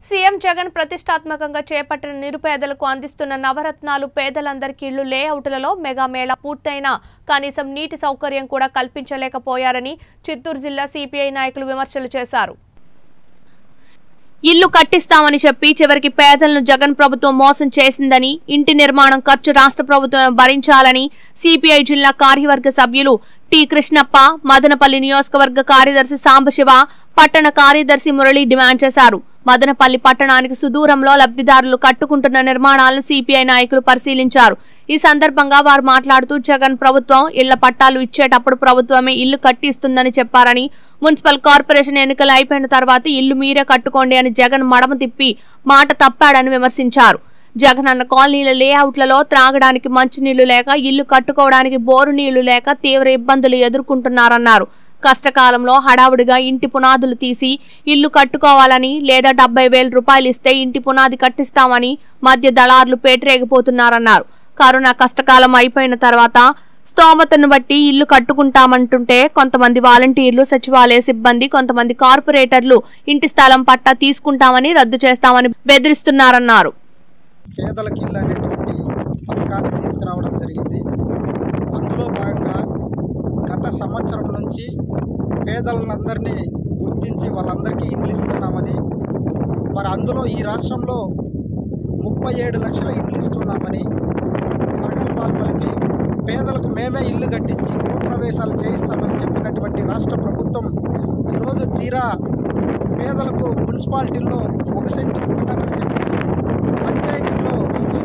CM Jagan ప్రతిష్టాత్మకంగా చేపట్టిన నిరుపేదలకు అందిస్తున్న నవరత్నాలు పేదలందరికీ ఇళ్లు లేఅవుట్లలో మెగా మేళా పూర్తయినా కనీసం నీటి సౌకర్యం కూడా కల్పించలేకపోయారని చిత్తూరు జిల్లా సిపిఐ నాయకులు విమర్శలు చేశారు ఇల్లు కట్టిస్తామని చెప్పి చివరికి పేదలను జగన్ ప్రభుత్వం మోసం చేసిందని ఇంటి నిర్మాణం ఖర్చు రాష్ట్ర ప్రభుత్వం భరించాలని సిపిఐ జిల్లా కార్యవర్గ సభ్యులు టి కృష్ణప్ప మదనపల్లి నియోజకవర్గ కార్యదర్శి సాంబశివ పట్టణ కార్యదర్శి మురళి డిమాండ్ చేశారు మదనపల్లి పట్టణానికి సుదూరంలో లబ్ధిదారులు కట్టుకుంటున్న నిర్మాణాలను సిపిఐ నాయకులు పరిశీలించారు ఈ సందర్భంగా వారు మాట్లాడుతూ జగన్ ప్రభుత్వం ఇళ్ల పట్టాలు ఇచ్చేటప్పుడు ప్రభుత్వమే ఇల్లు కట్టిస్తుందని చెప్పారని మున్సిపల్ కార్పొరేషన్ ఎన్నికలు అయిపోయిన తర్వాత ఇల్లు మీరే కట్టుకోండి అని జగన్ మడమ తిప్పి మాట తప్పాడని విమర్శించారు జగన్ అన్న కాలనీల లేఅవుట్లలో త్రాగడానికి మంచినీళ్లు లేక ఇల్లు కట్టుకోవడానికి బోరు నీళ్లు లేక తీవ్ర ఇబ్బందులు ఎదుర్కొంటున్నారన్నారు కష్టకాలంలో హడావుడిగా ఇంటి పునాదులు తీసి ఇల్లు కట్టుకోవాలని లేదా డెబ్బై వేల రూపాయలు ఇస్తే ఇంటి పునాది కట్టిస్తామని మధ్య దళారులు పేటరేగిపోతున్నారన్నారు కరోనా కష్టకాలం అయిపోయిన తర్వాత స్తోమతను బట్టి ఇల్లు కట్టుకుంటామంటుంటే కొంతమంది వాలంటీర్లు సచివాలయ సిబ్బంది కొంతమంది కార్పొరేటర్లు ఇంటి స్థలం పట్టా తీసుకుంటామని రద్దు చేస్తామని బెదిరిస్తున్నారన్నారు పేదలకు ఇల్లు అనేటువంటి పథకాన్ని తీసుకురావడం జరిగింది అందులో భాగంగా గత సంవత్సరం నుంచి పేదలందరినీ గుర్తించి వాళ్ళందరికీ ఇల్లు ఇస్తున్నామని మరి అందులో ఈ రాష్ట్రంలో ముప్పై ఏడు లక్షల ఇల్లు ఇస్తున్నామని ప్రగల్భాలు పలికి పేదలకు మేమే ఇల్లు కట్టించి గృహప్రవేశాలు చేయిస్తామని చెప్పినటువంటి రాష్ట్ర ప్రభుత్వం ఈరోజు తీరా పేదలకు మున్సిపాలిటీల్లో ఒక సెంటు ఒకటన్నర సెంటు పంచాయతీల్లో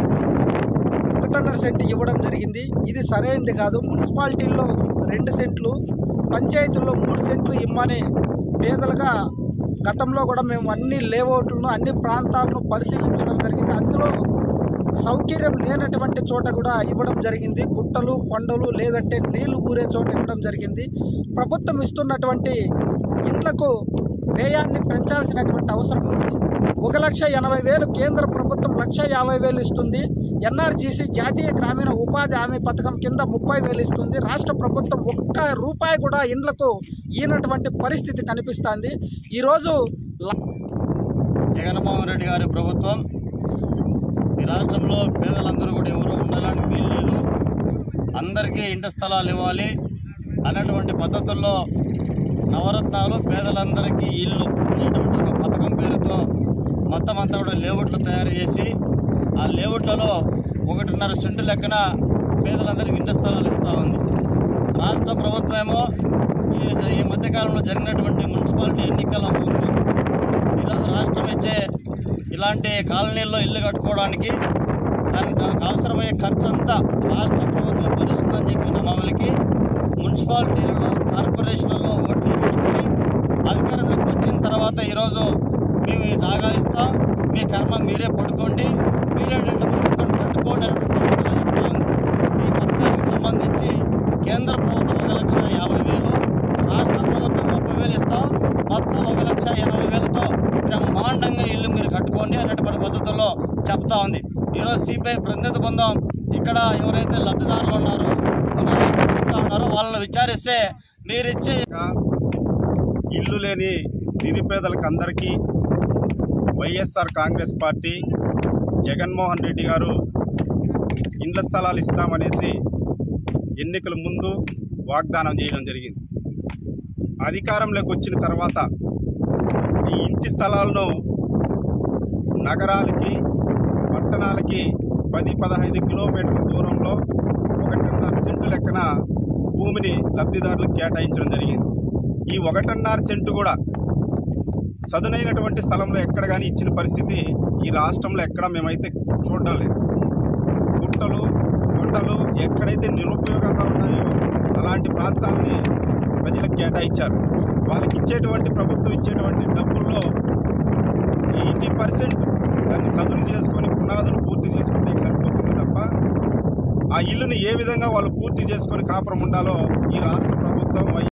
ఒకటన్నర సెంటు ఇవ్వడం జరిగింది ఇది సరైనది కాదు మున్సిపాలిటీల్లో రెండు సెంట్లు పంచాయతీల్లో మూడు సెంట్లు ఇమ్మని పేదలుగా గతంలో కూడా మేము అన్ని లేఅవుట్లను అన్ని ప్రాంతాలను పరిశీలించడం జరిగింది అందులో సౌకర్యం లేనటువంటి చోట కూడా ఇవ్వడం జరిగింది గుట్టలు కొండలు లేదంటే నీళ్లు ఊరే చోట ఇవ్వడం జరిగింది ప్రభుత్వం ఇస్తున్నటువంటి ఇండ్లకు వ్యయాన్ని పెంచాల్సినటువంటి అవసరం ఉంది ఒక లక్ష ఎనభై వేలు కేంద్ర ప్రభుత్వం లక్ష యాభై వేలు ఇస్తుంది ఎన్ఆర్జీసీ జాతీయ గ్రామీణ ఉపాధి హామీ పథకం కింద ముప్పై వేలు ఇస్తుంది రాష్ట్ర ప్రభుత్వం ఒక్క రూపాయి కూడా ఇండ్లకు ఈనటువంటి పరిస్థితి కనిపిస్తుంది ఈరోజు ల- జగన్మోహన్ రెడ్డి గారి ప్రభుత్వం ఈ రాష్ట్రంలో పేదలందరూ కూడా ఎవరు ఉండాలని వీలు లేదు అందరికీ ఇంటి స్థలాలు ఇవ్వాలి అనేటువంటి పద్ధతుల్లో నవరత్నాలు పేదలందరికీ ఇల్లు అనేటువంటి ఒక పథకం పేరుతో మొత్తం అంతా కూడా లేఅవుట్లు తయారు చేసి ఆ లేఅవుట్లలో ఒకటిన్నర సెంటు లెక్కన పేదలందరికీ ఇంటి స్థలాలు ఇస్తూ ఉంది రాష్ట్ర ప్రభుత్వం ఏమో ఈ ఈ మధ్యకాలంలో జరిగినటువంటి మున్సిపాలిటీ ఎన్నికల ముందు ఈరోజు రాష్ట్రం ఇచ్చే ఇలాంటి కాలనీల్లో ఇల్లు కట్టుకోవడానికి దానికి అవసరమయ్యే ఖర్చు అంతా రాష్ట్ర ప్రభుత్వం భరిస్తుందని చెప్పిన మమ్మల్కి మున్సిపాలిటీలలో కార్పొరేషన్లలో ఓట్లు వేయించుకొని అధికారంలోకి వచ్చిన తర్వాత ఈరోజు మేము ఈ జాగాలు ఇస్తాం మీ కర్మ మీరే పడుకోండి మీరే రెండు పట్టుకొని కట్టుకోండి అనేటువంటి చెప్తా ఉంది ఈ పథకానికి సంబంధించి కేంద్ర ప్రభుత్వం ఒక లక్ష యాభై వేలు రాష్ట్ర ప్రభుత్వం ముప్పై వేలు ఇస్తాం మొత్తం ఒక లక్ష ఎనభై వేలతో బ్రహ్మాండంగా ఇల్లు మీరు కట్టుకోండి అనేటువంటి పద్ధతుల్లో చెప్తా ఉంది ఈరోజు సిపిఐ ప్రతినిధి బృందం ఇక్కడ ఎవరైతే లబ్ధిదారులు ఉన్నారో పునాదులు కట్టుకుంటా ఉన్నారో వాళ్ళని విచారిస్తే మీరిచ్చే ఇల్లు లేని నిరుపేదలకు అందరికీ వైఎస్ఆర్ కాంగ్రెస్ పార్టీ జగన్మోహన్ రెడ్డి గారు ఇండ్ల స్థలాలు ఇస్తామనేసి ఎన్నికల ముందు వాగ్దానం చేయడం జరిగింది అధికారంలోకి వచ్చిన తర్వాత ఈ ఇంటి స్థలాలను నగరాలకి పట్టణాలకి పది పదహైదు కిలోమీటర్ల దూరంలో ఒకటిన్నర సెంటు లెక్కన భూమిని లబ్ధిదారులకు కేటాయించడం జరిగింది ఈ ఒకటిన్నర సెంటు కూడా సదునైనటువంటి స్థలంలో ఎక్కడ కానీ ఇచ్చిన పరిస్థితి ఈ రాష్ట్రంలో ఎక్కడ మేమైతే చూడడం లేదు గుట్టలు కొండలు ఎక్కడైతే నిరుపయోగంగా ఉన్నాయో అలాంటి ప్రాంతాలని ప్రజలకు కేటాయించారు వాళ్ళకి ఇచ్చేటువంటి ప్రభుత్వం ఇచ్చేటువంటి డబ్బుల్లో ఎయిటీ పర్సెంట్ దాన్ని సదును చేసుకొని పునాదులు పూర్తి చేసుకుంటే సరిపోతుంది తప్ప ఆ ఇల్లుని ఏ విధంగా వాళ్ళు పూర్తి చేసుకొని కాపురం ఉండాలో ఈ రాష్ట్ర ప్రభుత్వం